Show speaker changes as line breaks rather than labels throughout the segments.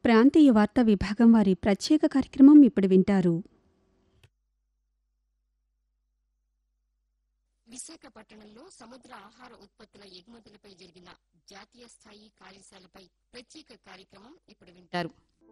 ప్రాంతీయ వార్తా విభాగం వారి ప్రత్యేక కార్యక్రమం ఇప్పుడు వింటారు
విశాఖపట్టణంలో సముద్ర ఆహార ఉత్పత్తుల ఎగుమతులపై జరిగిన జాతీయ స్థాయి కార్యశాలపై ప్రత్యేక కార్యక్రమం ఇప్పుడు వింటారు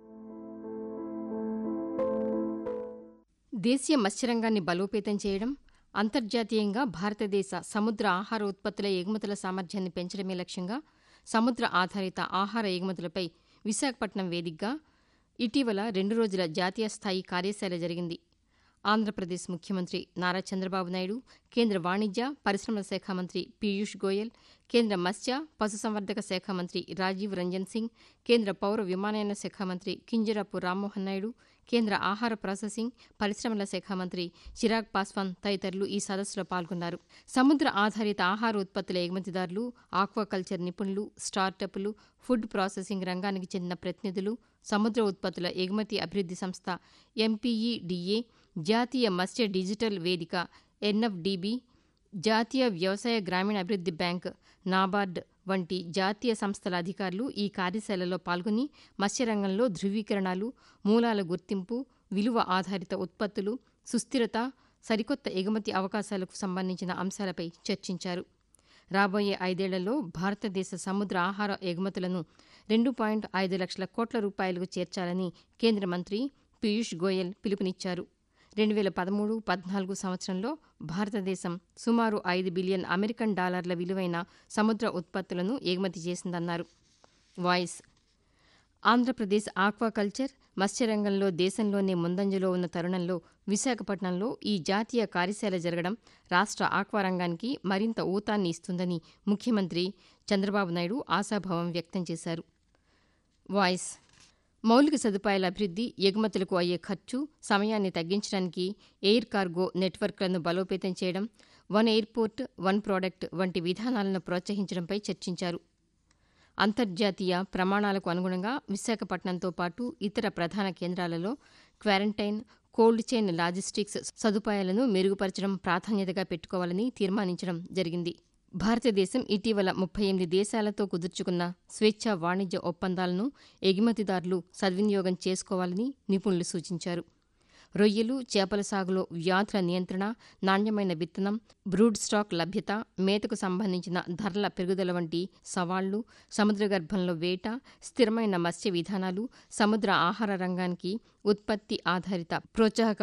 దేశీయ మత్స్యరంగాన్ని బలోపేతం చేయడం అంతర్జాతీయంగా భారతదేశ సముద్ర ఆహార ఉత్పత్తుల ఎగుమతుల సామర్థ్యాన్ని పెంచడమే లక్ష్యంగా సముద్ర ఆధారిత ఆహార ఎగుమతులపై విశాఖపట్నం వేదికగా ఇటీవల రెండు రోజుల జాతీయ స్థాయి కార్యశాల జరిగింది ఆంధ్రప్రదేశ్ ముఖ్యమంత్రి నారా చంద్రబాబు నాయుడు కేంద్ర వాణిజ్య పరిశ్రమల శాఖ మంత్రి పీయూష్ గోయల్ కేంద్ర మత్స్య పశుసంవర్ధక శాఖ మంత్రి రాజీవ్ రంజన్ సింగ్ కేంద్ర పౌర విమానయాన శాఖ మంత్రి కింజరాపు రామ్మోహన్ నాయుడు కేంద్ర ఆహార ప్రాసెసింగ్ పరిశ్రమల శాఖ మంత్రి చిరాగ్ పాస్వాన్ తదితరులు ఈ సదస్సులో పాల్గొన్నారు సముద్ర ఆధారిత ఆహార ఉత్పత్తుల ఎగుమతిదారులు ఆక్వాకల్చర్ నిపుణులు స్టార్టప్లు ఫుడ్ ప్రాసెసింగ్ రంగానికి చెందిన ప్రతినిధులు సముద్ర ఉత్పత్తుల ఎగుమతి అభివృద్ధి సంస్థ ఎంపీఈడిఏ జాతీయ మత్స్య డిజిటల్ వేదిక ఎన్ఎఫ్డిబి జాతీయ వ్యవసాయ గ్రామీణ అభివృద్ధి బ్యాంక్ నాబార్డ్ వంటి జాతీయ సంస్థల అధికారులు ఈ కార్యశాలలో పాల్గొని మత్స్యరంగంలో ధృవీకరణలు మూలాల గుర్తింపు విలువ ఆధారిత ఉత్పత్తులు సుస్థిరత సరికొత్త ఎగుమతి అవకాశాలకు సంబంధించిన అంశాలపై చర్చించారు రాబోయే ఐదేళ్లలో భారతదేశ సముద్ర ఆహార ఎగుమతులను రెండు పాయింట్ ఐదు లక్షల కోట్ల రూపాయలకు చేర్చాలని కేంద్ర మంత్రి పీయూష్ గోయల్ పిలుపునిచ్చారు రెండు వేల పదమూడు పద్నాలుగు సంవత్సరంలో భారతదేశం సుమారు ఐదు బిలియన్ అమెరికన్ డాలర్ల విలువైన సముద్ర ఉత్పత్తులను ఎగుమతి చేసిందన్నారు వాయిస్ ఆంధ్రప్రదేశ్ ఆక్వాకల్చర్ మత్స్యరంగంలో దేశంలోనే ముందంజలో ఉన్న తరుణంలో విశాఖపట్నంలో ఈ జాతీయ కార్యశాల జరగడం రాష్ట్ర ఆక్వా రంగానికి మరింత ఊతాన్ని ఇస్తుందని ముఖ్యమంత్రి చంద్రబాబు నాయుడు ఆశాభావం వ్యక్తం చేశారు వాయిస్ మౌలిక సదుపాయాల అభివృద్ధి ఎగుమతులకు అయ్యే ఖర్చు సమయాన్ని తగ్గించడానికి ఎయిర్ కార్గో నెట్వర్క్లను బలోపేతం చేయడం వన్ ఎయిర్పోర్ట్ వన్ ప్రోడక్ట్ వంటి విధానాలను ప్రోత్సహించడంపై చర్చించారు అంతర్జాతీయ ప్రమాణాలకు అనుగుణంగా విశాఖపట్నంతో పాటు ఇతర ప్రధాన కేంద్రాలలో క్వారంటైన్ కోల్డ్ చైన్ లాజిస్టిక్స్ సదుపాయాలను మెరుగుపరచడం ప్రాధాన్యతగా పెట్టుకోవాలని తీర్మానించడం జరిగింది భారతదేశం ఇటీవల ముప్పై ఎనిమిది దేశాలతో కుదుర్చుకున్న స్వేచ్ఛా వాణిజ్య ఒప్పందాలను ఎగుమతిదారులు సద్వినియోగం చేసుకోవాలని నిపుణులు సూచించారు రొయ్యలు చేపల సాగులో వ్యాధుల నియంత్రణ నాణ్యమైన విత్తనం బ్రూడ్ స్టాక్ లభ్యత మేతకు సంబంధించిన ధరల పెరుగుదల వంటి సవాళ్లు సముద్ర గర్భంలో వేట స్థిరమైన మత్స్య విధానాలు సముద్ర ఆహార రంగానికి ఉత్పత్తి ఆధారిత ప్రోత్సాహక